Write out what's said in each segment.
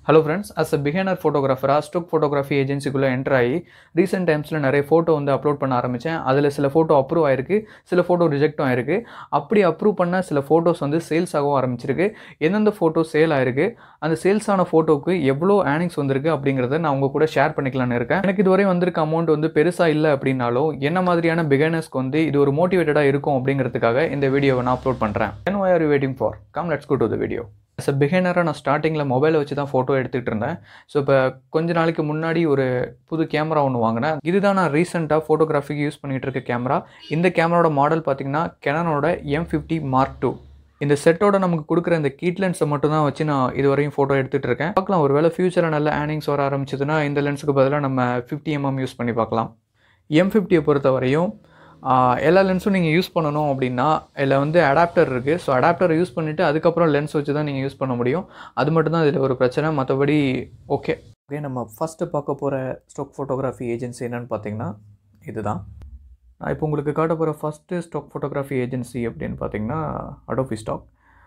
hello friends as a beginner ஃபோட்டோகிராஃபராக stock photography ஏஜென்சிக்குள்ளே enter ஆகி ரீசெண்ட் டைம்ஸில் நிறைய ஃபோட்டோ வந்து அப்லோட் பண்ண ஆரம்பித்தேன் அதில் சில ஃபோட்டோ அப்ரூவ் ஆயிருக்கு சில ஃபோட்டோ ரிஜெக்டும் ஆயிருக்கு அப்படி அப்ரூவ் பண்ண சில ஃபோட்டோஸ் வந்து சேல்ஸ் ஆகவும் ஆரம்பிச்சிருக்கு எந்தெந்த ஃபோட்டோ சேல் ஆயிருக்கு அந்த சேல்ஸ் ஆன ஃபோட்டோக்கு எவ்வளோ ஏர்னிங்ஸ் வந்திருக்கு அப்படிங்கிறத நான் உங்கள் கூட ஷேர் பண்ணிக்கலாம்னு இருக்கேன் எனக்கு இதுவரை வந்திருக்க அமௌண்ட் வந்து பெருசாக இல்லை அப்படின்னாலும் என்ன மாதிரியான பிகினர்ஸ்க்கு வந்து இது ஒரு மோட்டிவேட்டடாக இருக்கும் அப்படிங்கிறதுக்காக இந்த வீடியோவை நான் அப்லோட் பண்ணுறேன் then why are waiting for come let's go to the video as a பிகினராக நான் ஸ்டார்டிங்கில் மொபைலை வச்சு தான் ஃபோட்டோ எடுத்துகிட்டு இருந்தேன் ஸோ இப்போ கொஞ்ச நாளைக்கு முன்னாடி ஒரு புது கேமரா ஒன்று வாங்கினேன் இதுதான் நான் ரீசெண்டாக ஃபோட்டோகிராஃபிக்கு யூஸ் பண்ணிகிட்டு இருக்க கேமரா இந்த கேமராவோட மாடல் பார்த்தீங்கன்னா கெனனோட எம் ஃபிஃப்டி மார்க் டூ இந்த செட்டோட நமக்கு கொடுக்குற இந்த கீட் லென்ஸை மட்டும் தான் வச்சு நான் இது வரையும் ஃபோட்டோ எடுத்துகிட்டு இருக்கேன் பார்க்கலாம் ஒரு வேளை ஃபியூச்சரில் நல்ல ஏர்னிங்ஸ் வர ஆரம்பிச்சதுன்னா இந்த லென்ஸுக்கு பதிலாக நம்ம ஃபிஃப்டி எம்எம் யூஸ் பண்ணி பார்க்கலாம் எம் ஃபிஃப்டியை பொறுத்த வரையும் ஆஹ் எல்லா லென்ஸும் நீங்கள் யூஸ் பண்ணணும் அப்படின்னா இதில் வந்து அடாப்டர் இருக்குது ஸோ அடாப்டரை யூஸ் பண்ணிவிட்டு அதுக்கப்புறம் லென்ஸ் வச்சு தான் நீங்கள் யூஸ் பண்ண முடியும் அது மட்டும் தான் இதில் ஒரு பிரச்சனை மற்றபடி ஓகே ஓகே நம்ம ஃபஸ்ட்டு பார்க்க போகிற ஸ்டாக் ஃபோட்டோகிராஃபி ஏஜென்சி என்னென்னு பார்த்தீங்கன்னா இதுதான் நான் இப்போ உங்களுக்கு காட்ட போகிற ஃபஸ்ட்டு ஸ்டாக் ஃபோட்டோகிராஃபி ஏஜென்சி அப்படின்னு பார்த்தீங்கன்னா அடோபி ஸ்டாக்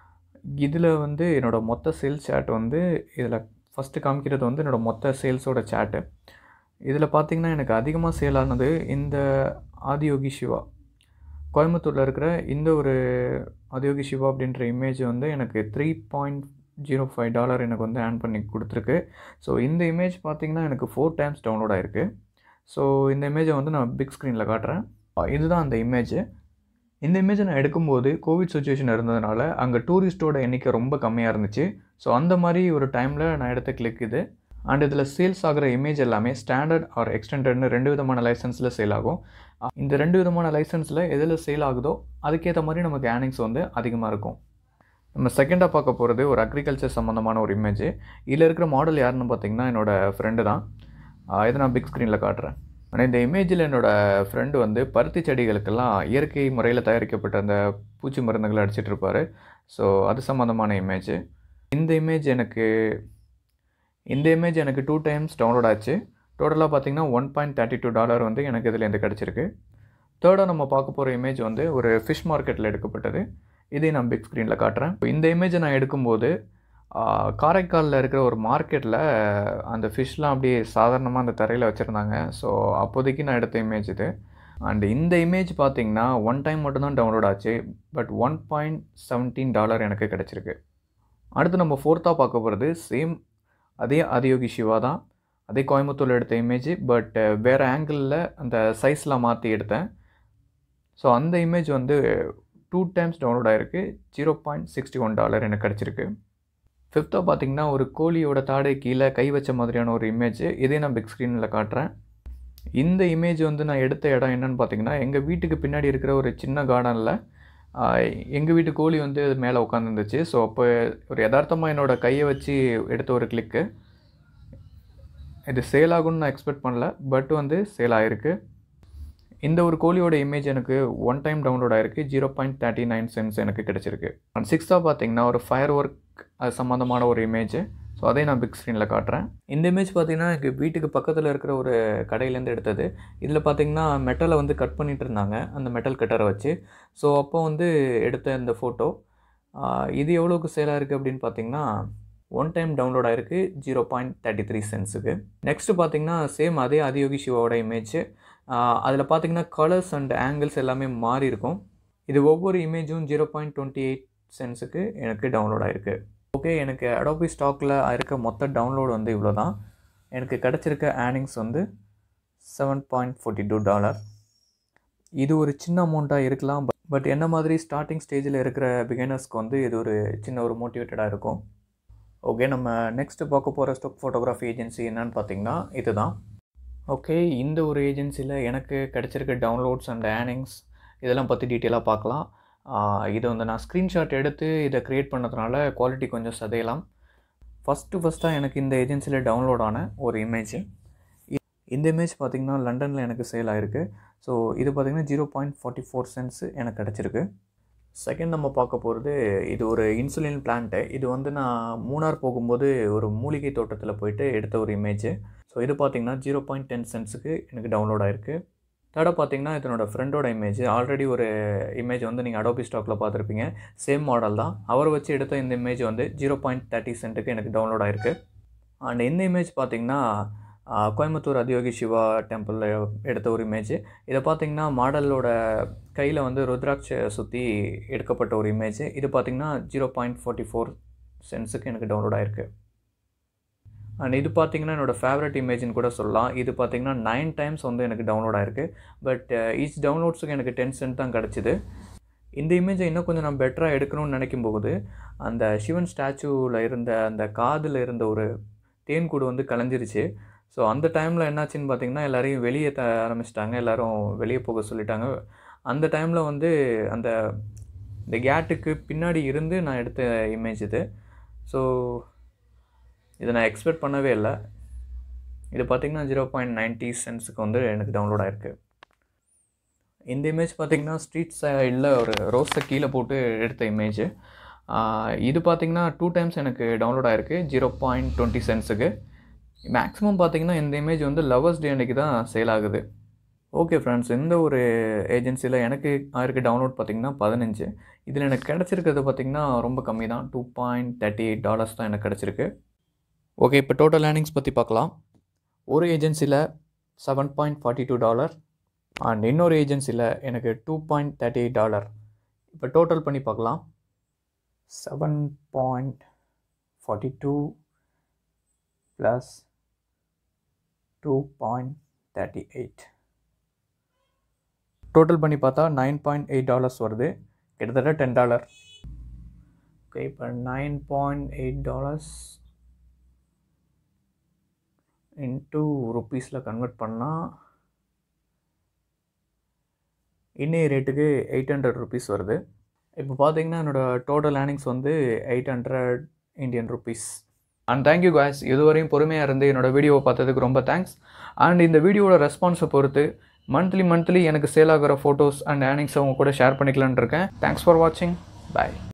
இதில் வந்து என்னோடய மொத்த சேல்ஸ் சேட் வந்து இதில் ஃபஸ்ட்டு காமிக்கிறது வந்து என்னோடய மொத்த சேல்ஸோட சேட்டு இதில் பார்த்தீங்கன்னா எனக்கு அதிகமாக சேல் ஆனது இந்த ஆதியோகி சிவா கோயம்புத்தூரில் இருக்கிற இந்த ஒரு ஆதியோகி சிவா அப்படின்ற இமேஜ் வந்து எனக்கு three point zero five dollar எனக்கு வந்து ஆன் பண்ணி கொடுத்துருக்கு ஸோ இந்த இமேஜ் பார்த்தீங்கன்னா எனக்கு ஃபோர் டைம்ஸ் டவுன்லோட் ஆயிருக்கு ஸோ இந்த இமேஜை வந்து நான் பிக் ஸ்க்ரீனில் காட்டுறேன் இதுதான் அந்த இமேஜ் இந்த இமேஜை நான் எடுக்கும்போது கோவிட் சுச்சுவேஷன் இருந்ததுனால அங்கே டூரிஸ்ட்டோட எண்ணிக்கை ரொம்ப கம்மியாக இருந்துச்சு ஸோ அந்த மாதிரி ஒரு டைமில் நான் எடுத்த கிளிக் இது அண்ட் இதில் சேல்ஸ் ஆகிற இமேஜ் எல்லாமே ஸ்டாண்டர்ட் ஆர் எக்ஸ்டெண்டட்னு ரெண்டு விதமான லைசன்ஸில் சேல் ஆகும் இந்த ரெண்டு விதமான லைசன்ஸில் எதில் சேல் ஆகுதோ அதுக்கேற்ற மாதிரி நமக்கு ஏர்னிங்ஸ் வந்து அதிகமாக இருக்கும் நம்ம செகண்டாக பார்க்க போகிறது ஒரு அக்ரிகல்ச்சர் சம்மந்தமான ஒரு இமேஜ் இதில் இருக்கிற மாடல் யாருன்னு பார்த்தீங்கன்னா என்னோடய ஃப்ரெண்டு தான் ஆஹ் இதை நான் பிக் ஸ்க்ரீனில் காட்டுறேன் ஆனால் இந்த இமேஜில் என்னோடய ஃப்ரெண்டு வந்து பருத்தி செடிகளுக்கெல்லாம் இயற்கை முறையில் தயாரிக்கப்பட்ட அந்த பூச்சி மருந்துகளை அடிச்சிட்டு இருப்பாரு ஸோ அது சம்மந்தமான இமேஜ் இந்த இமேஜ் எனக்கு இந்த இமேஜ் எனக்கு டூ டைம்ஸ் டவுன்லோட் ஆச்சு டோட்டலாக பார்த்தீங்கன்னா one point thirty two dollar வந்து எனக்கு இதுலேருந்து கிடச்சிருக்கு தேர்டாக நம்ம பார்க்க போகிற இமேஜ் வந்து ஒரு ஃபிஷ் மார்க்கெட்டில் எடுக்கப்பட்டது இதை நான் பிக் ஸ்க்ரீனில் காட்டுறேன் இப்போ இந்த இமேஜை நான் எடுக்கும்போது ஆஹ், காரைக்காலில் இருக்கிற ஒரு மார்க்கெட்டில் அந்த ஃபிஷ்லாம் அப்படியே சாதாரணமாக அந்த தரையில் வச்சுருந்தாங்க ஸோ அப்போதைக்கு நான் எடுத்த இமேஜ் இது அண்ட் இந்த இமேஜ் பார்த்தீங்கன்னா ஒன் டைம் மட்டும்தான் டவுன்லோட் ஆச்சு but one point seventeen dollar எனக்கு கிடச்சிருக்கு அடுத்து நம்ம ஃபோர்த்தாக பார்க்க போகிறது சேம் அதே ஆதியோகி சிவா தான் அதே கோயம்புத்தூரில் எடுத்த இமேஜ் பட் வேறு ஆங்கிளில் அந்த சைஸ்லாம் மாற்றி எடுத்தேன் ஸோ அந்த இமேஜ் வந்து டூ டைம்ஸ் டவுன்லோட் ஆகிருக்கு zero point sixty one dollar எனக்கு கிடச்சிருக்கு ஃபிஃப்த்தாக பார்த்தீங்கன்னா ஒரு கோழியோட தாடை கீழே கை வச்ச மாதிரியான ஒரு இமேஜ் இதே நான் பிக் ஸ்க்ரீனில் காட்டுறேன் இந்த இமேஜ் வந்து நான் எடுத்த இடம் என்னன்னு பார்த்தீங்கன்னா எங்கள் வீட்டுக்கு பின்னாடி இருக்கிற ஒரு சின்ன கார்டனில் எங்கள் வீட்டு கோழி வந்து மேலே உட்காந்துருந்துச்சு ஸோ அப்போ ஒரு யதார்த்தமாக என்னோடய கையை வச்சு எடுத்த ஒரு கிளிக்கு இது சேல் ஆகும்னு நான் எக்ஸ்பெக்ட் பண்ணல பட் வந்து சேல் ஆகிருக்கு இந்த ஒரு கோழியோட இமேஜ் எனக்கு ஒன் டைம் டவுன்லோட் ஆயிருக்கு zero point thirty nine cents எனக்கு கிடச்சிருக்கு அண்ட் சிக்ஸ்த்தாக பார்த்தீங்கன்னா ஒரு ஃபயர் ஒர்க் அது சம்மந்தமான ஒரு இமேஜ் ஸோ அதை நான் பிக் ஸ்க்ரீனில் காட்டுறேன் இந்த இமேஜ் பார்த்தீங்கன்னா எனக்கு வீட்டுக்கு பக்கத்தில் இருக்கிற ஒரு கடையிலேருந்து எடுத்தது இதில் பார்த்தீங்கன்னா மெட்டலை வந்து கட் பண்ணிட்டு இருந்தாங்க அந்த மெட்டல் கட்டரை வச்சு ஸோ அப்போ வந்து எடுத்த இந்த ஃபோட்டோ இது எவ்வளோக்கு சேலாக இருக்குது அப்படின்னு பார்த்தீங்கன்னா ஒன் டைம் டவுன்லோட் ஆயிருக்கு ஜீரோ பாயிண்ட் தேர்ட்டி த்ரீ சென்ஸுக்கு நெக்ஸ்ட்டு பார்த்தீங்கன்னா சேம் அதே அதியோகி சிவாவோட இமேஜ் அதில் பார்த்தீங்கன்னா கலர்ஸ் அண்ட் ஆங்கிள்ஸ் எல்லாமே மாறி இருக்கும் இது ஒவ்வொரு இமேஜும் ஜீரோ பாயிண்ட் டுவெண்ட்டி எயிட் சென்ஸுக்கு எனக்கு டவுன்லோட் ஆயிருக்கு ஓகே எனக்கு அடோபி ஸ்டாக்கில் இருக்க மொத்த டவுன்லோட் வந்து இவ்வளோ தான் எனக்கு கிடச்சிருக்க ஏர்னிங்ஸ் வந்து seven point forty two dollar இது ஒரு சின்ன அமௌண்ட்டாக இருக்கலாம் பட் என்ன மாதிரி ஸ்டார்டிங் ஸ்டேஜில் இருக்கிற பிகினர்ஸ்க்கு வந்து இது ஒரு சின்ன ஒரு மோட்டிவேட்டடாக இருக்கும் ஓகே நம்ம நெக்ஸ்ட்டு பார்க்க போகிற ஸ்டாக் ஃபோட்டோகிராஃபி ஏஜென்சி என்னன்னு பார்த்தீங்கன்னா இதுதான் ஓகே இந்த ஒரு ஏஜென்சியில் எனக்கு கிடச்சிருக்க டவுன்லோட்ஸ் அண்ட் ஏர்னிங்ஸ் இதெல்லாம் பற்றி டீட்டெயிலாக பார்க்கலாம் ஆஹ் இதை வந்து நான் ஸ்க்ரீன்ஷாட் எடுத்து இதை க்ரியேட் பண்ணதுனால குவாலிட்டி கொஞ்சம் சதையலாம் ஃபஸ்ட்டு ஃபஸ்ட்டாக எனக்கு இந்த ஏஜென்சியில் டவுன்லோட் ஆன ஒரு இமேஜ் இந்த இமேஜ் பார்த்திங்கன்னா லண்டனில் எனக்கு சேல் ஆகிருக்கு ஸோ இது பார்த்திங்கன்னா zero point forty four cents எனக்கு கிடச்சிருக்கு செகண்ட் நம்ம பார்க்க போகிறது இது ஒரு இன்சுலின் பிளான்ட்டு இது வந்து நான் மூணார் போகும்போது ஒரு மூலிகை தோட்டத்தில் போயிட்டு எடுத்த ஒரு இமேஜ் ஸோ இது பார்த்திங்கன்னா ஜீரோ பாயிண்ட் டென் சென்ஸுக்கு எனக்கு டவுன்லோட் ஆயிருக்கு தேர்டாக பார்த்தீங்கன்னா இதனோட ஃப்ரெண்டோட இமேஜ் ஆல்ரெடி ஒரு இமேஜ் வந்து நீங்கள் அடோபி ஸ்டாக்கில் பார்த்துருப்பீங்க சேம் மாடல் தான் அவரை வச்சு எடுத்த இந்த இமேஜ் வந்து ஜீரோ பாயிண்ட் தேர்ட்டி சென்ட்டுக்கு எனக்கு டவுன்லோட் ஆயிருக்கு அண்ட் இந்த இமேஜ் பார்த்தீங்கன்னா ஆஹ், கோயம்புத்தூர் அதியோகி சிவா டெம்பிளில் எடுத்த ஒரு இமேஜ் இதை பார்த்தீங்கன்னா மாடலோட கையில் வந்து ருத்ராட்சை சுற்றி எடுக்கப்பட்ட ஒரு இமேஜ் இது பார்த்தீங்கன்னா ஜீரோ பாயிண்ட் ஃபார்ட்டி ஃபோர் சென்ஸுக்கு எனக்கு டவுன்லோட் ஆயிருக்கு அண்ட் இது பார்த்தீங்கன்னா என்னோடய ஃபேவரட் இமேஜ்னு கூட சொல்லலாம் இது பார்த்தீங்கன்னா நைன் டைம்ஸ் வந்து எனக்கு டவுன்லோட் ஆயிருக்கு பட் ஈச் டவுன்லோட்ஸுக்கு எனக்கு டென் சென்ட் தான் கிடச்சிது இந்த இமேஜை இன்னும் கொஞ்சம் நான் பெட்டராக எடுக்கணும்னு நினைக்கும் போது அந்த சிவன் ஸ்டாச்சுவில் இருந்த அந்த காதில் இருந்த ஒரு தேன்கூடு வந்து கலைஞ்சிருச்சு ஸோ அந்த டைமில் என்னாச்சுன்னு பார்த்தீங்கன்னா எல்லாரையும் வெளியே த ஆரம்பிச்சிட்டாங்க எல்லாரும் வெளியே போக சொல்லிட்டாங்க அந்த டைமில் வந்து அந்த இந்த கேட்டுக்கு பின்னாடி இருந்து நான் எடுத்த இமேஜ் இது ஸோ இதை நான் எக்ஸ்பெக்ட் பண்ணவே இல்லை இது பார்த்தீங்கன்னா ஜீரோ பாயிண்ட் நைன்ட்டி சென்ஸுக்கு வந்து எனக்கு டவுன்லோட் ஆயிருக்கு இந்த இமேஜ் பார்த்தீங்கன்னா ஸ்ட்ரீட் சைடில் ஒரு ரோஸை கீழே போட்டு எடுத்த இமேஜ் இது பார்த்தீங்கன்னா டூ டைம்ஸ் எனக்கு டவுன்லோட் ஆயிருக்கு ஜீரோ பாயிண்ட் டுவெண்ட்டி சென்ஸுக்கு மேக்ஸிமம் பார்த்தீங்கன்னா இந்த இமேஜ் வந்து லவர்ஸ் டே அன்றைக்கி தான் சேல் ஆகுது ஓகே ஃப்ரெண்ட்ஸ் இந்த ஒரு ஏஜென்சியில் எனக்கு ஆயிருக்கு டவுன்லோட் பார்த்தீங்கன்னா பதினஞ்சு இதில் எனக்கு கிடச்சிருக்கிறது பார்த்தீங்கன்னா ரொம்ப கம்மி தான் two point thirty eight dollars தான் எனக்கு கிடச்சிருக்கு ஓகே இப்போ டோட்டல் ஏர்னிங்ஸ் பற்றி பார்க்கலாம் ஒரு ஏஜென்சியில் seven point forty two dollar and இன்னொரு ஏஜென்சியில் எனக்கு two point thirty eight dollar இப்போ டோட்டல் பண்ணி பார்க்கலாம் seven point forty two plus two point thirty eight total பண்ணி பார்த்தா நைன் பாயிண்ட் எயிட் டாலர்ஸ் வருது கிட்டத்தட்ட டென் டாலர் ஓகே இப்போ nine point eight dollars into ருப்பீஸில் கன்வெர்ட் பண்ணால் இன்னைய ரேட்டுக்கு எயிட் ஹண்ட்ரட் ருபீஸ் வருது இப்போ பார்த்தீங்கன்னா என்னோடய டோட்டல் ஏர்னிங்ஸ் வந்து eight hundred Indian rupees and thank you guys இதுவரையும் பொறுமையாக இருந்து என்னோட வீடியோவை பார்த்ததுக்கு ரொம்ப தேங்க்ஸ் அண்ட் இந்த வீடியோவோட ரெஸ்பான்ஸை பொறுத்து மந்த்லி மந்த்லி எனக்கு சேல் ஆகிற ஃபோட்டோஸ் அண்ட் ஏர்னிங்ஸ் அவங்க கூட ஷேர் பண்ணிக்கலான்னு இருக்கேன் தேங்க்ஸ் ஃபார் வாட்சிங் பை